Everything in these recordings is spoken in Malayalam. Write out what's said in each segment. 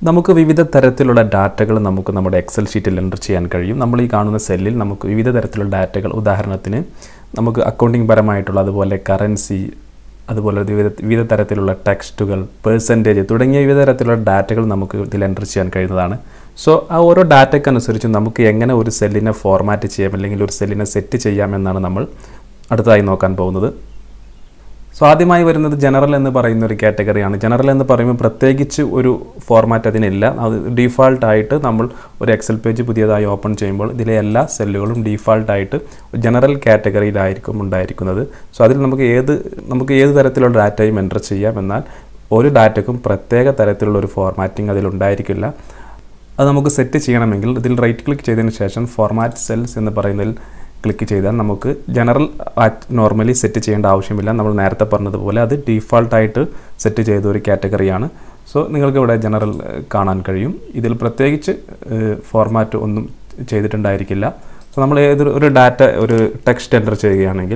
നമുക്ക് വിവിധ തരത്തിലുള്ള ഡാറ്റകൾ നമുക്ക് നമ്മുടെ എക്സൽ ഷീറ്റിൽ എൻ്റർ ചെയ്യാൻ കഴിയും നമ്മൾ ഈ കാണുന്ന സെല്ലിൽ നമുക്ക് വിവിധ തരത്തിലുള്ള ഡാറ്റകൾ ഉദാഹരണത്തിന് നമുക്ക് അക്കൗണ്ടിംഗ് പരമായിട്ടുള്ള അതുപോലെ കറൻസി അതുപോലെ വിവിധ വിവിധ തരത്തിലുള്ള ടെക്സ്റ്റുകൾ പേഴ്സൻറ്റേജ് തുടങ്ങിയ വിവിധ തരത്തിലുള്ള ഡാറ്റകൾ നമുക്ക് ഇതിൽ എൻ്റർ ചെയ്യാൻ കഴിയുന്നതാണ് സോ ആ ഓരോ ഡാറ്റയ്ക്കനുസരിച്ച് നമുക്ക് എങ്ങനെ ഒരു സെല്ലിനെ ഫോർമാറ്റ് ചെയ്യാം അല്ലെങ്കിൽ ഒരു സെല്ലിനെ സെറ്റ് ചെയ്യാമെന്നാണ് നമ്മൾ അടുത്തതായി നോക്കാൻ പോകുന്നത് സോ ആദ്യമായി വരുന്നത് ജനറൽ എന്ന് പറയുന്ന ഒരു കാറ്റഗറിയാണ് ജനറൽ എന്ന് പറയുമ്പോൾ പ്രത്യേകിച്ച് ഒരു ഫോർമാറ്റ് അതിനില്ല അത് ഡീഫാൾട്ടായിട്ട് നമ്മൾ ഒരു എക്സൽ പേജ് പുതിയതായി ഓപ്പൺ ചെയ്യുമ്പോൾ ഇതിലെ എല്ലാ സെല്ലുകളും ഡീഫാൾട്ടായിട്ട് ജനറൽ കാറ്റഗറിയിലായിരിക്കും ഉണ്ടായിരിക്കുന്നത് സോ അതിൽ നമുക്ക് ഏത് നമുക്ക് ഏത് തരത്തിലുള്ള ഡാറ്റയും എൻ്റർ ചെയ്യാം എന്നാൽ ഒരു ഡാറ്റയ്ക്കും പ്രത്യേക തരത്തിലുള്ള ഒരു ഫോർമാറ്റിംഗ് അതിലുണ്ടായിരിക്കില്ല അത് നമുക്ക് സെറ്റ് ചെയ്യണമെങ്കിൽ ഇതിൽ റൈറ്റ് ക്ലിക്ക് ചെയ്തതിന് ശേഷം ഫോർമാറ്റ് സെൽസ് എന്ന് പറയുന്നതിൽ ക്ലിക്ക് ചെയ്താൽ നമുക്ക് ജനറൽ ആറ്റ് നോർമലി സെറ്റ് ചെയ്യേണ്ട ആവശ്യമില്ല നമ്മൾ നേരത്തെ പറഞ്ഞതുപോലെ അത് ഡീഫാൾട്ടായിട്ട് സെറ്റ് ചെയ്ത ഒരു കാറ്റഗറിയാണ് സോ നിങ്ങൾക്ക് ഇവിടെ ജനറൽ കാണാൻ കഴിയും ഇതിൽ പ്രത്യേകിച്ച് ഫോർമാറ്റ് ഒന്നും ചെയ്തിട്ടുണ്ടായിരിക്കില്ല സോ നമ്മൾ ഏതൊരു ഒരു ഡാറ്റ ഒരു ടെക്സ്റ്റ് എൻ്റർ ചെയ്യുകയാണെങ്കിൽ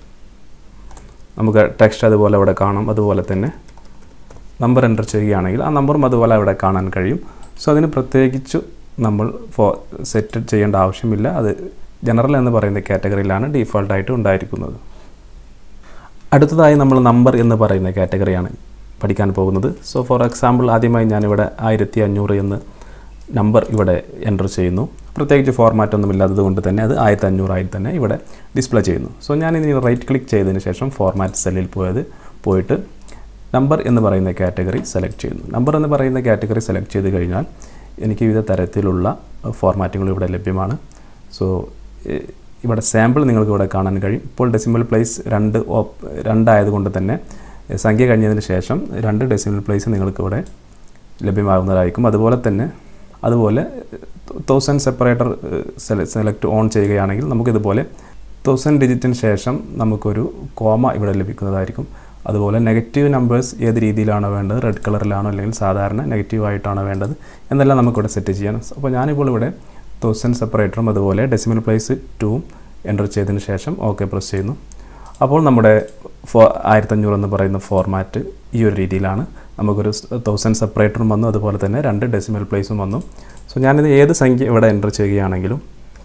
നമുക്ക് ടെക്സ്റ്റ് അതുപോലെ ഇവിടെ കാണാം അതുപോലെ തന്നെ നമ്പർ എൻ്റർ ചെയ്യുകയാണെങ്കിൽ ആ നമ്പറും അതുപോലെ അവിടെ കാണാൻ കഴിയും സോ അതിന് പ്രത്യേകിച്ച് നമ്മൾ ഫോ സെറ്റ് ചെയ്യേണ്ട ആവശ്യമില്ല അത് ജനറൽ എന്ന് പറയുന്ന കാറ്റഗറിയിലാണ് ഡീഫോൾട്ടായിട്ട് ഉണ്ടായിരിക്കുന്നത് അടുത്തതായി നമ്മൾ നമ്പർ എന്ന് പറയുന്ന കാറ്റഗറിയാണ് പഠിക്കാൻ പോകുന്നത് സോ ഫോർ എക്സാമ്പിൾ ആദ്യമായി ഞാനിവിടെ ആയിരത്തി അഞ്ഞൂറ് എന്ന് നമ്പർ ഇവിടെ എൻ്റർ ചെയ്യുന്നു പ്രത്യേകിച്ച് ഫോർമാറ്റ് ഒന്നും ഇല്ലാത്തത് കൊണ്ട് തന്നെ അത് ആയിരത്തി അഞ്ഞൂറായി തന്നെ ഇവിടെ ഡിസ്പ്ലേ ചെയ്യുന്നു സോ ഞാൻ ഇനി റൈറ്റ് ക്ലിക്ക് ചെയ്തതിന് ശേഷം ഫോർമാറ്റ് സെല്ലിൽ പോയത് പോയിട്ട് നമ്പർ എന്ന് പറയുന്ന കാറ്റഗറി സെലക്ട് ചെയ്യുന്നു നമ്പർ എന്ന് പറയുന്ന കാറ്റഗറി സെലക്ട് ചെയ്ത് കഴിഞ്ഞാൽ എനിക്ക് വിവിധ തരത്തിലുള്ള ഫോർമാറ്റുകൾ ഇവിടെ ലഭ്യമാണ് സോ ഇവിടെ സാമ്പിൾ നിങ്ങൾക്ക് ഇവിടെ കാണാൻ കഴിയും ഇപ്പോൾ ഡെസിമൽ പ്ലേസ് രണ്ട് ഓപ്പ് രണ്ടായതുകൊണ്ട് തന്നെ സംഖ്യ കഴിഞ്ഞതിന് ശേഷം രണ്ട് ഡെസിമൽ പ്ലേസ് നിങ്ങൾക്ക് ഇവിടെ ലഭ്യമാകുന്നതായിരിക്കും അതുപോലെ തന്നെ അതുപോലെ തൗസൻഡ് സെപ്പറേറ്റർ സെലക്ട് ഓൺ ചെയ്യുകയാണെങ്കിൽ നമുക്കിതുപോലെ തൗസൻഡ് ഡിജിറ്റിന് ശേഷം നമുക്കൊരു കോമ ഇവിടെ ലഭിക്കുന്നതായിരിക്കും അതുപോലെ നെഗറ്റീവ് നമ്പേഴ്സ് ഏത് രീതിയിലാണോ വേണ്ടത് റെഡ് കളറിലാണോ അല്ലെങ്കിൽ സാധാരണ നെഗറ്റീവ് ആയിട്ടാണോ വേണ്ടത് എന്നെല്ലാം നമുക്കിവിടെ സെറ്റ് ചെയ്യാം അപ്പോൾ ഞാനിപ്പോൾ ഇവിടെ തൗസൻഡ് സെപ്പറേറ്ററും അതുപോലെ ഡെസിമൽ പ്ലേസ് ടൂവും എൻ്റർ ചെയ്തതിന് ശേഷം ഓക്കെ പ്രസ് ചെയ്യുന്നു അപ്പോൾ നമ്മുടെ ഫോ ആയിരത്തഞ്ഞൂറ് എന്ന് പറയുന്ന ഫോർമാറ്റ് ഈ ഒരു രീതിയിലാണ് നമുക്കൊരു തൗസൻഡ് സെപ്പറേറ്ററും വന്നു അതുപോലെ തന്നെ രണ്ട് ഡെസിമൽ പ്ലേസും വന്നു സോ ഞാനിത് ഏത് സംഖ്യ ഇവിടെ എൻ്റർ ചെയ്യുകയാണെങ്കിലും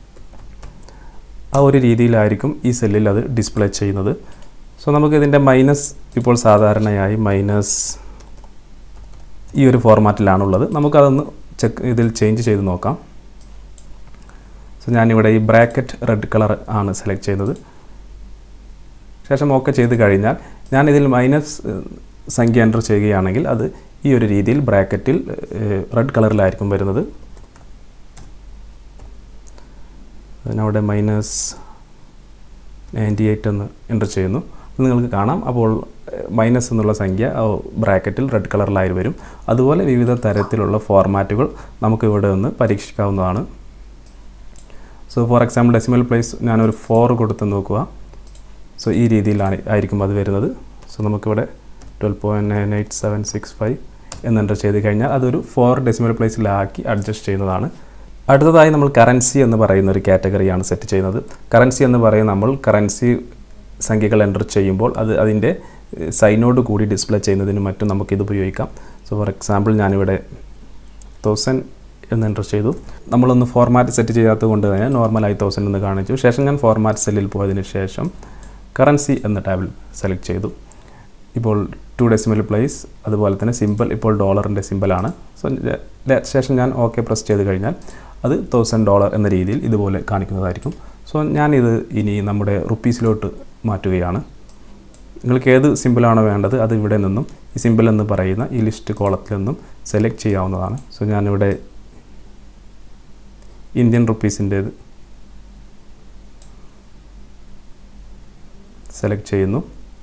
ആ ഒരു രീതിയിലായിരിക്കും ഈ സെല്ലിൽ അത് ഡിസ്പ്ലേ ചെയ്യുന്നത് സോ നമുക്ക് ഇതിൻ്റെ മൈനസ് ഇപ്പോൾ സാധാരണയായി മൈനസ് ഈ ഒരു ഫോർമാറ്റിലാണുള്ളത് നമുക്കതൊന്ന് ചെക്ക് ഇതിൽ ചേഞ്ച് ചെയ്ത് നോക്കാം സോ ഞാനിവിടെ ഈ ബ്രാക്കറ്റ് റെഡ് കളർ ആണ് സെലക്ട് ചെയ്യുന്നത് ശേഷം ഓക്കെ ചെയ്ത് കഴിഞ്ഞാൽ ഞാൻ ഇതിൽ മൈനസ് സംഖ്യ എൻ്റർ ചെയ്യുകയാണെങ്കിൽ അത് ഈ ഒരു രീതിയിൽ ബ്രാക്കറ്റിൽ റെഡ് കളറിലായിരിക്കും വരുന്നത് അതിനവിടെ മൈനസ് നയൻറ്റി എയ്റ്റ് എന്ന് എൻ്റർ ചെയ്യുന്നു നിങ്ങൾക്ക് കാണാം അപ്പോൾ മൈനസ് എന്നുള്ള സംഖ്യ ബ്രാക്കറ്റിൽ റെഡ് കളറിലായി വരും അതുപോലെ വിവിധ തരത്തിലുള്ള ഫോർമാറ്റുകൾ നമുക്ക് ഇവിടെ ഒന്ന് പരീക്ഷിക്കാവുന്നതാണ് so for example decimal place ഞാനൊരു ഫോർ കൊടുത്ത് നോക്കുക സോ ഈ രീതിയിലാണ് ആയിരിക്കും അത് വരുന്നത് സോ നമുക്കിവിടെ twelve point nine eight seven six five എന്ന് എൻ്റർ ചെയ്ത് കഴിഞ്ഞാൽ അതൊരു ഫോർ ഡെസിമൽ പ്ലേസിലാക്കി അഡ്ജസ്റ്റ് ചെയ്യുന്നതാണ് അടുത്തതായി നമ്മൾ കറൻസി എന്ന് പറയുന്ന ഒരു കാറ്റഗറിയാണ് സെറ്റ് ചെയ്യുന്നത് കറൻസി എന്ന് പറയുന്ന നമ്മൾ കറൻസി സംഖ്യകൾ എൻ്റർ ചെയ്യുമ്പോൾ അത് അതിൻ്റെ സൈനോട് കൂടി ഡിസ്പ്ലേ ചെയ്യുന്നതിനും മറ്റും നമുക്കിത് ഉപയോഗിക്കാം സോ ഫോർ എക്സാമ്പിൾ ഞാനിവിടെ തൗസൻഡ് എന്ന് എൻ്റർ ചെയ്തു നമ്മളൊന്ന് ഫോർമാറ്റ് സെറ്റ് ചെയ്യാത്തത് കൊണ്ട് തന്നെ നോർമലായി തൗസൻഡ് എന്ന് കാണിച്ചു ശേഷം ഞാൻ ഫോർമാറ്റ് സെല്ലിൽ പോയതിന് ശേഷം കറൻസി എന്ന ടാബിൽ സെലക്ട് ചെയ്തു ഇപ്പോൾ ടു ഡെസിമൽ പ്ലേസ് അതുപോലെ തന്നെ സിമ്പിൾ ഇപ്പോൾ ഡോളറിൻ്റെ സിമ്പിളാണ് സോ ശേഷം ഞാൻ ഓക്കെ പ്രസ് ചെയ്ത് കഴിഞ്ഞാൽ അത് തൗസൻഡ് ഡോളർ എന്ന രീതിയിൽ ഇതുപോലെ കാണിക്കുന്നതായിരിക്കും സോ ഞാനിത് ഇനി നമ്മുടെ റുപ്പീസിലോട്ട് മാറ്റുകയാണ് നിങ്ങൾക്ക് ഏത് സിമ്പിളാണോ വേണ്ടത് അത് ഇവിടെ നിന്നും ഈ സിമ്പിൾ എന്ന് പറയുന്ന ഈ ലിസ്റ്റ് കോളത്തിൽ നിന്നും സെലക്ട് ചെയ്യാവുന്നതാണ് സോ ഞാനിവിടെ ഇന്ത്യൻ റുപ്പീസിൻ്റേത് സെലക്ട് ചെയ്യുന്നു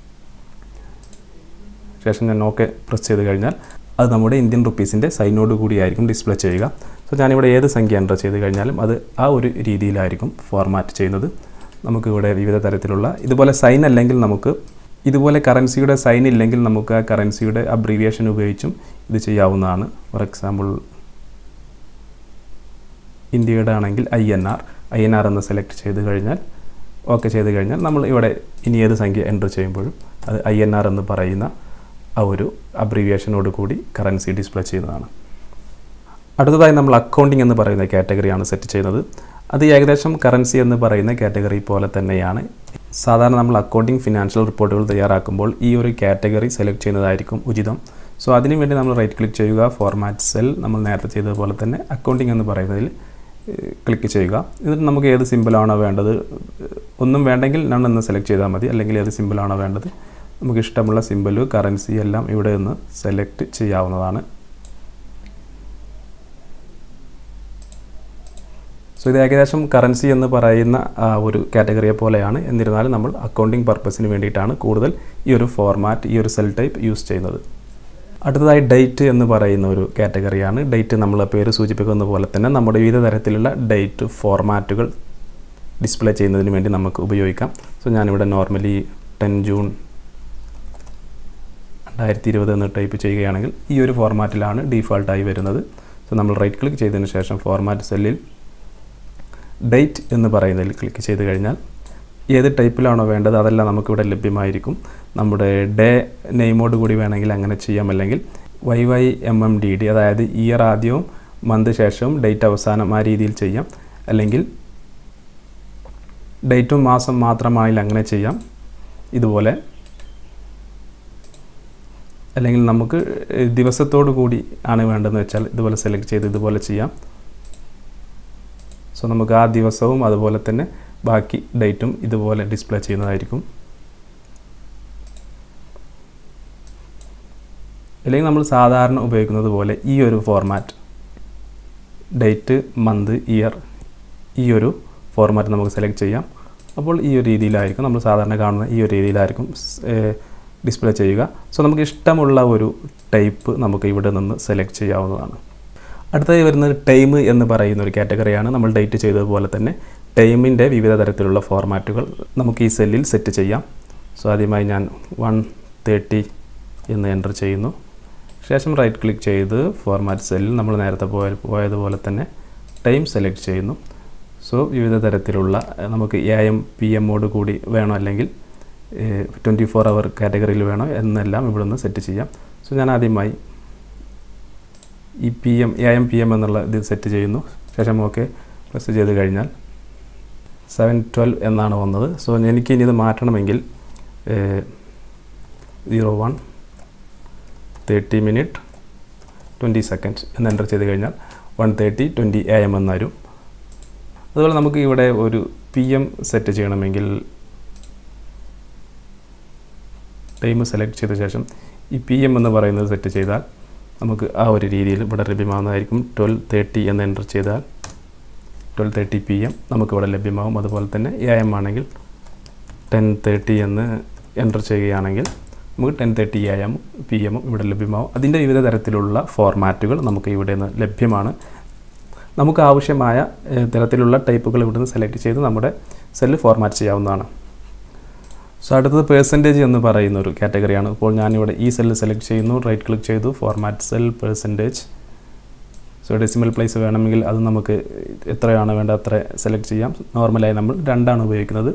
ശേഷം ഞാൻ ഓക്കെ പ്രസ് ചെയ്ത് കഴിഞ്ഞാൽ അത് നമ്മുടെ ഇന്ത്യൻ റുപ്പീസിൻ്റെ സൈനോട് കൂടിയായിരിക്കും ഡിസ്പ്ലേ ചെയ്യുക സോ ഞാനിവിടെ ഏത് സംഖ്യ എൻ്റർ ചെയ്ത് കഴിഞ്ഞാലും അത് ആ ഒരു രീതിയിലായിരിക്കും ഫോർമാറ്റ് ചെയ്യുന്നത് നമുക്കിവിടെ വിവിധ തരത്തിലുള്ള ഇതുപോലെ സൈൻ അല്ലെങ്കിൽ നമുക്ക് ഇതുപോലെ കറൻസിയുടെ സൈൻ ഇല്ലെങ്കിൽ നമുക്ക് ആ കറൻസിയുടെ അബ്രീവിയേഷൻ ഉപയോഗിച്ചും ഇത് ചെയ്യാവുന്നതാണ് ഫോർ എക്സാമ്പിൾ ഇന്ത്യയുടെ ആണെങ്കിൽ I N R I N R എന്ന് സെലക്ട് ചെയ്ത് കഴിഞ്ഞാൽ ഓക്കെ ചെയ്ത് കഴിഞ്ഞാൽ നമ്മൾ ഇവിടെ ഇനി ഏത് സംഖ്യ എൻ്റർ ചെയ്യുമ്പോഴും അത് ഐ എൻ ആർ എന്ന് പറയുന്ന ആ ഒരു അബ്രീവിയേഷനോട് കൂടി കറൻസി ഡിസ്പ്ലേ ചെയ്യുന്നതാണ് അടുത്തതായി നമ്മൾ അക്കൗണ്ടിങ് എന്ന് പറയുന്ന കാറ്റഗറിയാണ് സെറ്റ് ചെയ്യുന്നത് അത് ഏകദേശം കറൻസി എന്ന് പറയുന്ന കാറ്റഗറി പോലെ തന്നെയാണ് സാധാരണ നമ്മൾ അക്കൗണ്ടിങ് ഫിനാൻഷ്യൽ റിപ്പോർട്ടുകൾ തയ്യാറാക്കുമ്പോൾ ഈ ഒരു കാറ്റഗറി സെലക്ട് ചെയ്യുന്നതായിരിക്കും ഉചിതം സോ അതിനു വേണ്ടി നമ്മൾ റൈറ്റ് ക്ലിക്ക് ചെയ്യുക ഫോർമാറ്റ് സെൽ നമ്മൾ നേരത്തെ ചെയ്തതുപോലെ തന്നെ അക്കൗണ്ടിങ് എന്ന് പറയുന്നതിൽ ക്ലിക്ക് ചെയ്യുക എന്നിട്ട് നമുക്ക് ഏത് സിമ്പിളാണോ വേണ്ടത് ഒന്നും വേണ്ടെങ്കിൽ നൺ എന്ന് സെലക്ട് ചെയ്താൽ മതി അല്ലെങ്കിൽ ഏത് സിമ്പിളാണോ വേണ്ടത് നമുക്ക് ഇഷ്ടമുള്ള സിമ്പിൾ കറൻസി എല്ലാം ഇവിടെ നിന്ന് സെലക്ട് ചെയ്യാവുന്നതാണ് സോ ഇത് ഏകദേശം കറൻസി എന്ന് പറയുന്ന ആ, ഒരു കാറ്റഗറിയെ പോലെയാണ് എന്നിരുന്നാലും നമ്മൾ അക്കൗണ്ടിങ് പർപ്പസിന് വേണ്ടിയിട്ടാണ് കൂടുതൽ ഈ ഒരു ഫോർമാറ്റ് ഈ ഒരു സെൽ ടൈപ്പ് യൂസ് ചെയ്യുന്നത് അടുത്തതായി ഡേറ്റ് എന്ന് പറയുന്ന ഒരു കാറ്റഗറിയാണ് ഡേറ്റ് നമ്മൾ പേര് സൂചിപ്പിക്കുന്ന പോലെ തന്നെ നമ്മുടെ വിവിധ തരത്തിലുള്ള ഡേറ്റ് ഫോർമാറ്റുകൾ ഡിസ്പ്ലേ ചെയ്യുന്നതിന് വേണ്ടി നമുക്ക് ഉപയോഗിക്കാം സോ ഞാനിവിടെ നോർമലി ടെൻ ജൂൺ രണ്ടായിരത്തി ഇരുപത് എന്ന് ടൈപ്പ് ചെയ്യുകയാണെങ്കിൽ ഈ ഒരു ഫോർമാറ്റിലാണ് ഡീഫാൾട്ടായി വരുന്നത് സോ നമ്മൾ റൈറ്റ് ക്ലിക്ക് ചെയ്തതിന് ശേഷം ഫോർമാറ്റ് സെല്ലിൽ ഡേറ്റ് എന്ന് പറയുന്നതിൽ ക്ലിക്ക് ചെയ്ത് കഴിഞ്ഞാൽ ഏത് ടൈപ്പിലാണോ വേണ്ടത് അതെല്ലാം നമുക്കിവിടെ ലഭ്യമായിരിക്കും നമ്മുടെ ഡേ നെയിമോട് കൂടി വേണമെങ്കിൽ അങ്ങനെ ചെയ്യാം അല്ലെങ്കിൽ Y Y M M D D അതായത് ഇയർ ആദ്യവും മന്ത് ശേഷവും ഡേറ്റ് അവസാനം ആ രീതിയിൽ ചെയ്യാം അല്ലെങ്കിൽ ഡേറ്റും മാസം മാത്രമായാലും അങ്ങനെ ചെയ്യാം ഇതുപോലെ അല്ലെങ്കിൽ നമുക്ക് ദിവസത്തോടു കൂടി ആണ് വേണ്ടതെന്ന് വെച്ചാൽ ഇതുപോലെ സെലക്ട് ചെയ്ത് ഇതുപോലെ ചെയ്യാം സോ നമുക്ക് ആ ദിവസവും അതുപോലെ തന്നെ ബാക്കി ഡേറ്റും ഇതുപോലെ ഡിസ്പ്ലേ ചെയ്യുന്നതായിരിക്കും അല്ലെങ്കിൽ നമ്മൾ സാധാരണ ഉപയോഗിക്കുന്നത് പോലെ ഈ ഒരു ഫോർമാറ്റ് ഡേറ്റ് മന്ത് ഇയർ ഈ ഒരു ഫോർമാറ്റ് നമുക്ക് സെലക്ട് ചെയ്യാം അപ്പോൾ ഈ ഒരു രീതിയിലായിരിക്കും നമ്മൾ സാധാരണ കാണുന്ന ഈ ഒരു രീതിയിലായിരിക്കും ഡിസ്പ്ലേ ചെയ്യുക സോ നമുക്ക് ഇഷ്ടമുള്ള ഒരു ടൈപ്പ് നമുക്ക് ഇവിടെ നിന്ന് സെലക്ട് ചെയ്യാവുന്നതാണ് അടുത്തതായി വരുന്നത് ടൈം എന്ന് പറയുന്ന ഒരു കാറ്റഗറിയാണ് നമ്മൾ ഡേറ്റ് ചെയ്തതുപോലെ തന്നെ ടൈമിൻ്റെ വിവിധ തരത്തിലുള്ള ഫോർമാറ്റുകൾ നമുക്ക് ഈ സെല്ലിൽ സെറ്റ് ചെയ്യാം സോ ആദ്യമായി ഞാൻ വൺ തേർട്ടി എന്ന് എൻ്റർ ചെയ്യുന്നു ശേഷം റൈറ്റ് ക്ലിക്ക് ചെയ്ത് ഫോർമാറ്റ് സെല്ലിൽ നമ്മൾ നേരത്തെ പോയ പോയതുപോലെ തന്നെ ടൈം സെലക്ട് ചെയ്യുന്നു സോ വിവിധ തരത്തിലുള്ള ഏഹ്, നമുക്ക് എ എം പി എമ്മോട് കൂടി വേണോ അല്ലെങ്കിൽ ട്വൻറ്റി ഫോർ അവർ കാറ്റഗറിയിൽ വേണോ എന്നെല്ലാം ഇവിടെ നിന്ന് സെറ്റ് ചെയ്യാം സോ ഞാൻ ആദ്യമായി ഈ P M A M P M എന്നുള്ള ഇത് സെറ്റ് ചെയ്യുന്നു ശേഷം ഓക്കെ പ്രസ് ചെയ്ത് കഴിഞ്ഞാൽ സെവൻ ട്വൽവ് എന്നാണ് വന്നത് സോ എനിക്ക് ഇനി ഇത് മാറ്റണമെങ്കിൽ zero one thirty minute twenty seconds എന്ന് എൻ്റർ ചെയ്ത് കഴിഞ്ഞാൽ one thirty twenty A M എന്ന് വരും അതുപോലെ നമുക്ക് ഇവിടെ ഒരു പി എം സെറ്റ് ചെയ്യണമെങ്കിൽ ടൈം സെലക്ട് ചെയ്ത ശേഷം ഈ പി എം എന്ന് പറയുന്നത് സെറ്റ് ചെയ്താൽ നമുക്ക് ആ ഒരു രീതിയിൽ ഇവിടെ ലഭ്യമാകുന്നതായിരിക്കും ട്വൽവ് തേർട്ടി എന്ന് എൻ്റർ ചെയ്താൽ ട്വൽവ് തേർട്ടി പി എം നമുക്കിവിടെ ലഭ്യമാകും അതുപോലെ തന്നെ എ എം ആണെങ്കിൽ ടെൻ തേർട്ടി എന്ന് എൻ്റർ ചെയ്യുകയാണെങ്കിൽ നമുക്ക് ten thirty A M P എമ്മും ഇവിടെ ലഭ്യമാകും അതിൻ്റെ വിവിധ തരത്തിലുള്ള ഫോർമാറ്റുകൾ നമുക്ക് ഇവിടെ നിന്ന് ലഭ്യമാണ് നമുക്ക് ആവശ്യമായ ഏഹ്, തരത്തിലുള്ള ടൈപ്പുകൾ ഇവിടുന്ന് സെലക്ട് ചെയ്ത് നമ്മുടെ സെല്ല് ഫോർമാറ്റ് ചെയ്യാവുന്നതാണ് സോ അടുത്തത് പേഴ്സൻറ്റേജ് എന്ന് പറയുന്ന ഒരു കാറ്റഗറിയാണ് ഇപ്പോൾ ഞാനിവിടെ ഈ സെല്ല് സെലക്ട് ചെയ്യുന്നു റൈറ്റ് ക്ലിക്ക് ചെയ്തു format cell percentage so decimal place വേണമെങ്കിൽ അത് നമുക്ക് എത്രയാണ് വേണ്ടത് അത്ര സെലക്ട് ചെയ്യാം നോർമലായി നമ്മൾ രണ്ടാണ് ഉപയോഗിക്കുന്നത്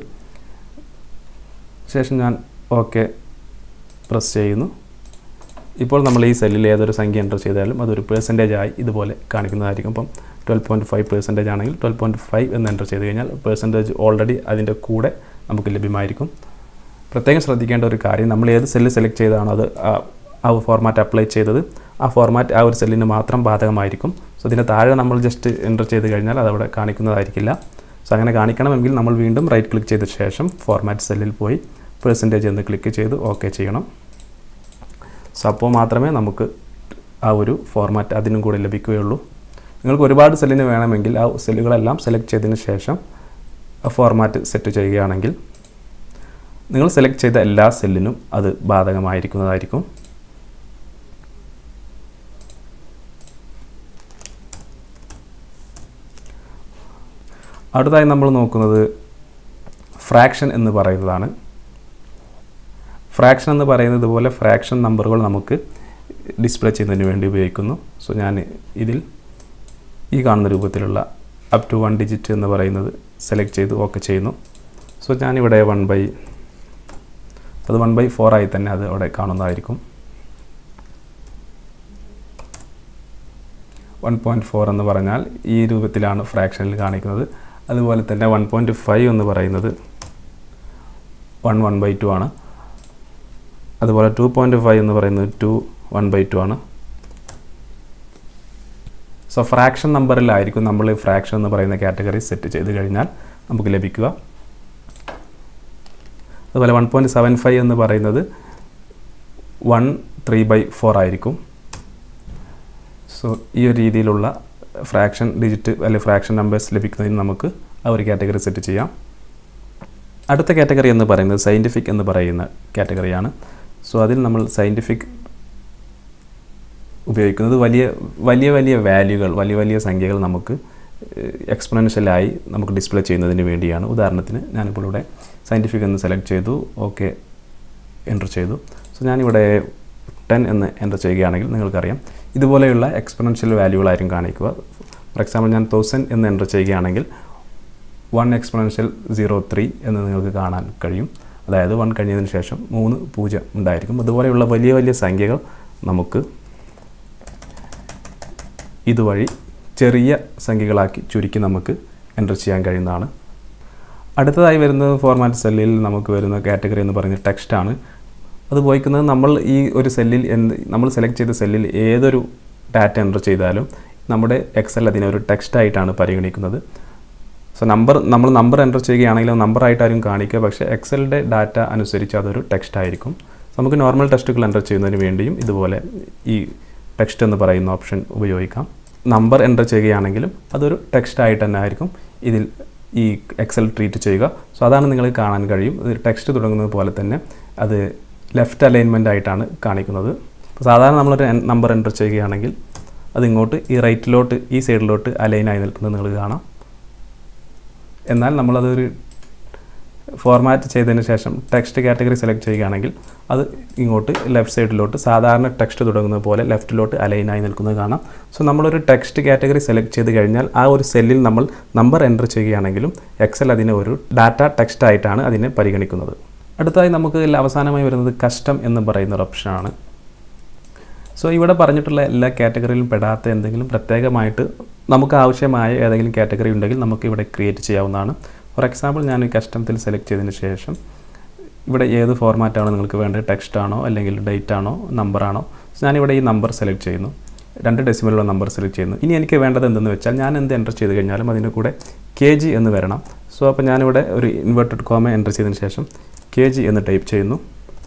ശേഷം ഞാൻ ഓക്കെ പ്രസ് ചെയ്യുന്നു ഇപ്പോൾ നമ്മൾ ഈ സെല്ലിൽ ഏതൊരു സംഖ്യ എൻ്റർ ചെയ്താലും അതൊരു പെർസെൻറ്റേജ് ആയി ഇതുപോലെ കാണിക്കുന്നതായിരിക്കും ഇപ്പം ട്വൽവ് പോയിൻറ്റ് ഫൈവ് പെർസെൻറ്റേജ് ആണെങ്കിൽ ട്വൽവ് പോയിൻറ്റ് ഫൈവ് എന്ന് എൻ്റർ ചെയ്ത് കഴിഞ്ഞാൽ പെർസെൻറ്റേജ് ഓൾറെഡി അതിൻ്റെ കൂടെ നമുക്ക് ലഭ്യമായിരിക്കും പ്രത്യേകം ശ്രദ്ധിക്കേണ്ട ഒരു കാര്യം നമ്മൾ ഏത് സെല്ല് സെലക്ട് ചെയ്താണോ അത് ആ- ആ ഫോർമാറ്റ് അപ്ലൈ ചെയ്തത് ആ ഫോർമാറ്റ് ആ ഒരു സെല്ലിന് മാത്രം ബാധകമായിരിക്കും സോ ഇതിൻ്റെ താഴെ നമ്മൾ ജസ്റ്റ് എൻ്റർ ചെയ്ത് കഴിഞ്ഞാൽ അതവിടെ കാണിക്കുന്നതായിരിക്കില്ല സോ അങ്ങനെ കാണിക്കണമെങ്കിൽ നമ്മൾ വീണ്ടും റൈറ്റ് ക്ലിക്ക് ചെയ്ത ശേഷം ഫോർമാറ്റ് സെല്ലിൽ പോയി പെർസെൻറ്റേജ് എന്ന് ക്ലിക്ക് ചെയ്ത് ഓക്കെ ചെയ്യണം സോ അപ്പോൾ മാത്രമേ നമുക്ക് ആ ഒരു ഫോർമാറ്റ് അതിനും കൂടെ ലഭിക്കുകയുള്ളൂ നിങ്ങൾക്ക് ഒരുപാട് സെല്ലിന് വേണമെങ്കിൽ ആ സെല്ലുകളെല്ലാം സെലക്ട് ചെയ്തതിന് ശേഷം ആ ഫോർമാറ്റ് സെറ്റ് ചെയ്യുകയാണെങ്കിൽ നിങ്ങൾ സെലക്ട് ചെയ്ത എല്ലാ സെല്ലിനും അത് ബാധകമായിരിക്കുന്നതായിരിക്കും അടുത്തായി നമ്മൾ നോക്കുന്നത് ഫ്രാക്ഷൻ എന്ന് പറയുന്നതാണ് ഫ്രാക്ഷൻ എന്ന് പറയുന്നത് ഇതുപോലെ ഫ്രാക്ഷൻ നമ്പറുകൾ നമുക്ക് ഡിസ്പ്ലേ ചെയ്യുന്നതിന് വേണ്ടി ഉപയോഗിക്കുന്നു സോ ഞാൻ ഇതിൽ ഈ കാണുന്ന രൂപത്തിലുള്ള അപ് ടു വൺ ഡിജിറ്റ് എന്ന് പറയുന്നത് സെലക്ട് ചെയ്ത് ഓക്കെ ചെയ്യുന്നു സോ ഞാനിവിടെ വൺ ബൈ അത് വൺ ബൈ ഫോർ ആയി തന്നെ അത് അവിടെ കാണുന്നതായിരിക്കും വൺ പോയിൻറ്റ് ഫോർ എന്ന് പറഞ്ഞാൽ ഈ രൂപത്തിലാണ് ഫ്രാക്ഷനിൽ കാണിക്കുന്നത് അതുപോലെ തന്നെ വൺ പോയിൻറ്റ് ഫൈവ് എന്ന് പറയുന്നത് വൺ വൺ ബൈ ടു ആണ് അതുപോലെ ടു പോയിൻറ്റ് ഫൈവ് എന്ന് പറയുന്നത് ടു വൺ ബൈ ടു ആണ് സോ ഫ്രാക്ഷൻ നമ്പറിലായിരിക്കും നമ്മൾ ഈ ഫ്രാക്ഷൻ എന്ന് പറയുന്ന കാറ്റഗറി സെറ്റ് ചെയ്ത് കഴിഞ്ഞാൽ നമുക്ക് ലഭിക്കുക അതുപോലെ വൺ പോയിൻറ്റ് സെവൻ ഫൈവ് എന്ന് പറയുന്നത് വൺ ത്രീ ബൈ ഫോർ ആയിരിക്കും സോ ഈ ഒരു രീതിയിലുള്ള ഫ്രാക്ഷൻ ഡിജിറ്റ് അല്ലെങ്കിൽ ഫ്രാക്ഷൻ നമ്പേഴ്സ് ലഭിക്കുന്നതിന് നമുക്ക് ആ ഒരു കാറ്റഗറി സെറ്റ് ചെയ്യാം അടുത്ത കാറ്റഗറി എന്ന് പറയുന്നത് സയൻറ്റിഫിക് എന്ന് പറയുന്ന കാറ്റഗറിയാണ് സോ അതിൽ നമ്മൾ സയൻറ്റിഫിക് ഉപയോഗിക്കുന്നത് വലിയ വലിയ വലിയ വാല്യൂകൾ വലിയ വലിയ സംഖ്യകൾ നമുക്ക് എക്സ്പൊണൻഷ്യലായി നമുക്ക് ഡിസ്പ്ലേ ചെയ്യുന്നതിന് വേണ്ടിയാണ് ഉദാഹരണത്തിന് ഞാനിപ്പോൾ ഇവിടെ സയൻറ്റിഫിക് എന്ന് സെലക്ട് ചെയ്തു ഓക്കെ എൻ്റർ ചെയ്തു സോ ഞാനിവിടെ ടെൻ എന്ന് എൻ്റർ ചെയ്യുകയാണെങ്കിൽ നിങ്ങൾക്കറിയാം ഇതുപോലെയുള്ള എക്സ്പൊണൻഷ്യൽ വാല്യൂകളായിരിക്കും കാണിക്കുക ഫോർ എക്സാമ്പിൾ ഞാൻ തൗസൻഡ് എന്ന് എൻ്റർ ചെയ്യുകയാണെങ്കിൽ വൺ എക്സ്പൊണൻഷ്യൽ സീറോ ത്രീ എന്ന് നിങ്ങൾക്ക് കാണാൻ കഴിയും അതായത് വൺ കഴിഞ്ഞതിന് ശേഷം മൂന്ന് പൂജ്യം ഉണ്ടായിരിക്കും അതുപോലെയുള്ള വലിയ വലിയ സംഖ്യകൾ നമുക്ക് ഇതുവഴി ചെറിയ സംഖ്യകളാക്കി ചുരുക്കി നമുക്ക് എൻ്റർ ചെയ്യാൻ കഴിയുന്നതാണ് അടുത്തതായി വരുന്നത് ഫോർമാറ്റ് സെല്ലിൽ നമുക്ക് വരുന്ന കാറ്റഗറി എന്ന് പറയുന്നത് ടെക്സ്റ്റാണ് അത് ഉപയോഗിക്കുന്നത് നമ്മൾ ഈ ഒരു സെല്ലിൽ എന്ത് നമ്മൾ സെലക്ട് ചെയ്ത സെല്ലിൽ ഏതൊരു ഡാറ്റ എൻ്റർ ചെയ്താലും നമ്മുടെ എക്സൽ അതിനെ ഒരു ടെക്സ്റ്റായിട്ടാണ് പരിഗണിക്കുന്നത് സോ നമ്പർ നമ്മൾ നമ്പർ എൻ്റർ ചെയ്യുകയാണെങ്കിൽ നമ്പർ ആയിട്ടായിരിക്കും കാണിക്കുക പക്ഷേ എക്സലിൻ്റെ ഡാറ്റ അനുസരിച്ച് അതൊരു ടെക്സ്റ്റ് ആയിരിക്കും നമുക്ക് നോർമൽ ടെക്സ്റ്റുകൾ എൻ്റർ ചെയ്യുന്നതിന് വേണ്ടിയും ഇതുപോലെ ഈ ടെക്സ്റ്റ് എന്ന് പറയുന്ന ഓപ്ഷൻ ഉപയോഗിക്കാം നമ്പർ എൻ്റർ ചെയ്യുകയാണെങ്കിലും അതൊരു ടെക്സ്റ്റ് ആയിട്ട് തന്നെ ആയിരിക്കും ഇതിൽ ഈ എക്സൽ ട്രീറ്റ് ചെയ്യുക സോ അതാണ് നിങ്ങൾക്ക് കാണാൻ കഴിയും ഇത് ടെക്സ്റ്റ് തുടങ്ങുന്നത് പോലെ തന്നെ അത് ലെഫ്റ്റ് അലൈൻമെൻ്റ് ആയിട്ടാണ് കാണിക്കുന്നത് അപ്പോൾ സാധാരണ നമ്മളൊരു നമ്പർ എൻ്റർ ചെയ്യുകയാണെങ്കിൽ അതിങ്ങോട്ട് ഈ റൈറ്റിലോട്ട് ഈ സൈഡിലോട്ട് അലൈനായി നിൽക്കുന്നത് നിങ്ങൾ കാണാം എന്നാൽ നമ്മളതൊരു ഫോർമാറ്റ് ചെയ്തതിന് ശേഷം ടെക്സ്റ്റ് കാറ്റഗറി സെലക്ട് ചെയ്യുകയാണെങ്കിൽ അത് ഇങ്ങോട്ട് ലെഫ്റ്റ് സൈഡിലോട്ട് സാധാരണ ടെക്സ്റ്റ് തുടങ്ങുന്നത് പോലെ ലെഫ്റ്റിലോട്ട് അലൈനായി നിൽക്കുന്നത് കാണാം സോ നമ്മളൊരു ടെക്സ്റ്റ് കാറ്റഗറി സെലക്ട് ചെയ്ത് കഴിഞ്ഞാൽ ആ ഒരു സെല്ലിൽ നമ്മൾ നമ്പർ എൻ്റർ ചെയ്യുകയാണെങ്കിലും എക്സൽ അതിനെ ഒരു ഡാറ്റ ടെക്സ്റ്റ് ആയിട്ടാണ് അതിനെ പരിഗണിക്കുന്നത് അടുത്തതായി നമുക്ക് ഇതിൽ അവസാനമായി വരുന്നത് കസ്റ്റം എന്ന് പറയുന്ന ഒരു ഓപ്ഷനാണ് സോ ഇവിടെ പറഞ്ഞിട്ടുള്ള എല്ലാ കാറ്റഗറിയിലും പെടാത്ത എന്തെങ്കിലും പ്രത്യേകമായിട്ട് നമുക്ക് ആവശ്യമായ ഏതെങ്കിലും കാറ്റഗറി ഉണ്ടെങ്കിൽ നമുക്ക് ഇവിടെ ക്രിയേറ്റ് ചെയ്യാവുന്നതാണ് ഫോർ എക്സാമ്പിൾ ഞാൻ ഈ കസ്റ്റമത്തിൽ സെലക്ട് ചെയ്തതിന് ശേഷം ഇവിടെ ഏത് ഫോർമാറ്റാണോ നിങ്ങൾക്ക് വേണ്ടത് ടെക്സ്റ്റ് ആണോ അല്ലെങ്കിൽ ഡേറ്റ് ആണോ നമ്പറാണോ സോ ഞാനിവിടെ ഈ നമ്പർ സെലക്ട് ചെയ്യുന്നു രണ്ട് ഡെസിമലുള്ള നമ്പർ സെലക്ട് ചെയ്യുന്നു ഇനി എനിക്ക് വേണ്ടത് എന്തെന്ന് വെച്ചാൽ ഞാൻ എന്ത് എൻ്റർ ചെയ്ത് കഴിഞ്ഞാലും അതിൻ്റെ കൂടെ കെ ജി എന്ന് വരണം സോ അപ്പോൾ ഞാനിവിടെ ഒരു ഇൻവെർട്ടഡ് കോമ എൻ്റർ ചെയ്തതിന് ശേഷം കെ ജി എന്ന് ടൈപ്പ് ചെയ്യുന്നു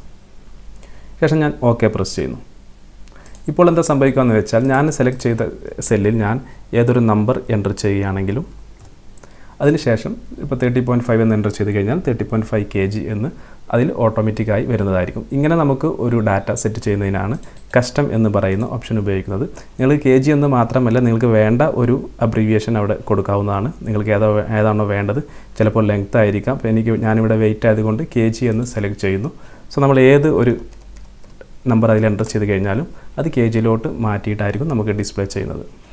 ശേഷം ഞാൻ ഓക്കെ പ്രസ് ചെയ്യുന്നു ഇപ്പോൾ എന്താ സംഭവിക്കുകയെന്ന് വെച്ചാൽ ഞാൻ സെലക്ട് ചെയ്ത സെല്ലിൽ ഞാൻ ഏതൊരു നമ്പർ എൻ്റർ ചെയ്യുകയാണെങ്കിലും അതിനുശേഷം ഇപ്പോൾ തേർട്ടി പോയിൻറ്റ് ഫൈവ് എന്ന് എൻ്റർ ചെയ്ത് കഴിഞ്ഞാൽ thirty point five K G എന്ന് അതിൽ ഓട്ടോമാറ്റിക്കായി വരുന്നതായിരിക്കും ഇങ്ങനെ നമുക്ക് ഒരു ഡാറ്റ സെറ്റ് ചെയ്യുന്നതിനാണ് കസ്റ്റം എന്ന് പറയുന്ന ഓപ്ഷൻ ഉപയോഗിക്കുന്നത് നിങ്ങൾ കെ ജി എന്ന് മാത്രമല്ല നിങ്ങൾക്ക് വേണ്ട ഒരു അബ്രീവിയേഷൻ അവിടെ കൊടുക്കാവുന്നതാണ് നിങ്ങൾക്ക് ഏതോ ഏതാണോ വേണ്ടത് ചിലപ്പോൾ ലെങ്ത് ആയിരിക്കാം അപ്പോൾ എനിക്ക് ഞാനിവിടെ വെയിറ്റ് ആയതുകൊണ്ട് കെ ജി എന്ന് സെലക്ട് ചെയ്യുന്നു സോ നമ്മൾ ഏത് ഒരു നമ്പർ അതിൽ എൻ്റർ ചെയ്ത് കഴിഞ്ഞാലും അത് കെ ജിയിലോട്ട് മാറ്റിയിട്ടായിരിക്കും നമുക്ക് ഡിസ്പ്ലേ ചെയ്യുന്നത്